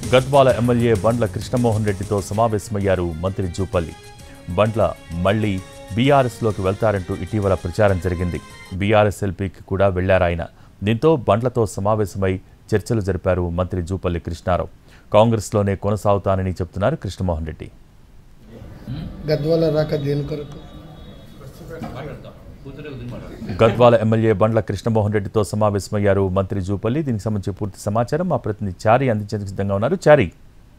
Gadwal MLA బండ్ల కృష్ణమోహన్ రెడ్డితో సమావేశమయ్యారు మంత్రి జూపల్లి బండ్ల మళ్లీ బీఆర్ఎస్లోకి వెళ్తారంటూ ఇటీవల ప్రచారం జరిగింది బీఆర్ఎస్ ఎల్పీకి కూడా వెళ్లారాయన దీంతో బండ్లతో సమావేశమై చర్చలు జరిపారు మంత్రి జూపల్లి కృష్ణారావు కాంగ్రెస్లోనే కొనసాగుతానని చెప్తున్నారు కృష్ణమోహన్ రెడ్డి గద్వాల రాక దేని కొరకు గద్వాల ఎమ్మెల్యే బండ్ల కృష్ణమోహన్ రెడ్డితో సమావేశమయ్యారు మంత్రి జూపల్లి దీనికి సంబంధించి పూర్తి సమాచారం మా ప్రతినిధి చారి అందించేందుకు సిద్ధంగా ఉన్నారు చారి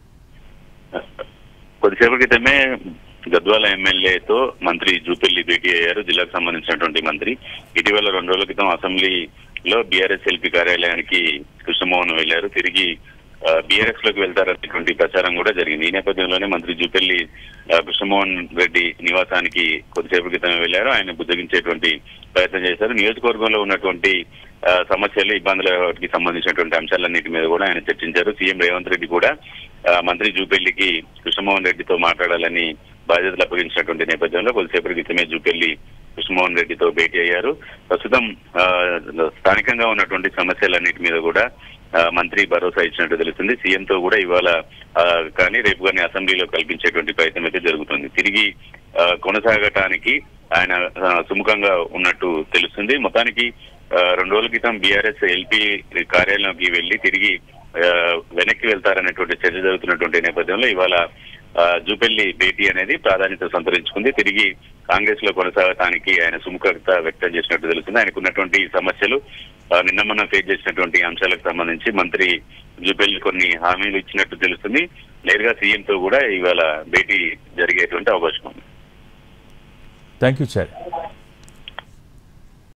కొద్దిసేపటి క్రితమే గద్వాల ఎమ్మెల్యేతో మంత్రి జూపెల్లి భేటీ అయ్యారు జిల్లాకు సంబంధించినటువంటి మంత్రి ఇటీవల రెండు రోజుల క్రితం అసెంబ్లీలో బీఆర్ఎస్ ఎల్పీ కార్యాలయానికి కృష్ణమోహన్ వెళ్లారు తిరిగి బీఆర్ఎస్ లోకి వెళ్తారనేటువంటి ప్రచారం కూడా జరిగింది ఈ నేపథ్యంలోనే మంత్రి జూపెల్లి ఆ, కృష్ణమోహన్ రెడ్డి నివాసానికి కొద్దిసేపు క్రితం వెళ్లారు ఆయన బుద్ధగించేటువంటి ప్రయత్నం చేశారు నియోజకవర్గంలో ఉన్నటువంటి ఆ, సమస్యలు ఇబ్బందులకి సంబంధించినటువంటి అంశాలన్నిటి మీద కూడా ఆయన చర్చించారు సీఎం రేవంత్ రెడ్డి కూడా ఆ, మంత్రి జూపెల్లికి కృష్ణమోహన్ రెడ్డితో మాట్లాడాలని బాధ్యతలు అప్పగించినటువంటి నేపథ్యంలో కొద్దిసేపటి క్రితమే జూపెల్లి కృష్ణమోహన్ రెడ్డితో భేటీ అయ్యారు ప్రస్తుతం ఆ, స్థానికంగా ఉన్నటువంటి సమస్యలన్నిటి మీద కూడా ఆ, మంత్రి భరోసా ఇచ్చినట్టు తెలుస్తుంది సీఎం తో కూడా ఇవాళ ఆ, కానీ రేపు కానీ అసెంబ్లీలో కల్పించేటువంటి ప్రయత్నం అయితే జరుగుతుంది తిరిగి ఆ, కొనసాగటానికి ఆయన ఆ, సుముఖంగా ఉన్నట్టు తెలుస్తుంది మొత్తానికి ఆ, రెండు రోజుల క్రితం బీఆర్ఎస్ ఎల్పీ కార్యాలయంలోకి వెళ్లి తిరిగి ఆ, వెనక్కి వెళ్తారనేటువంటి చర్చ జరుగుతున్నటువంటి నేపథ్యంలో ఇవాళ ఆ, జూపెల్లి భేటీ అనేది ప్రాధాన్యత సంతరించుకుంది తిరిగి కాంగ్రెస్ లో కొనసాగటానికి ఆయన సుముఖత వ్యక్తం చేసినట్టు తెలుస్తుంది ఆయనకు ఉన్నటువంటి సమస్యలు ఆ, నిన్న మొన్న ఫేస్ చేసినటువంటి అంశాలకు సంబంధించి మంత్రి జూపెల్లి కొన్ని హామీలు ఇచ్చినట్టు తెలుస్తుంది నేరుగా సీఎం తో కూడా ఇవాళ భేటీ జరిగేటువంటి అవకాశం ఉంది థ్యాంక్ యూ చారి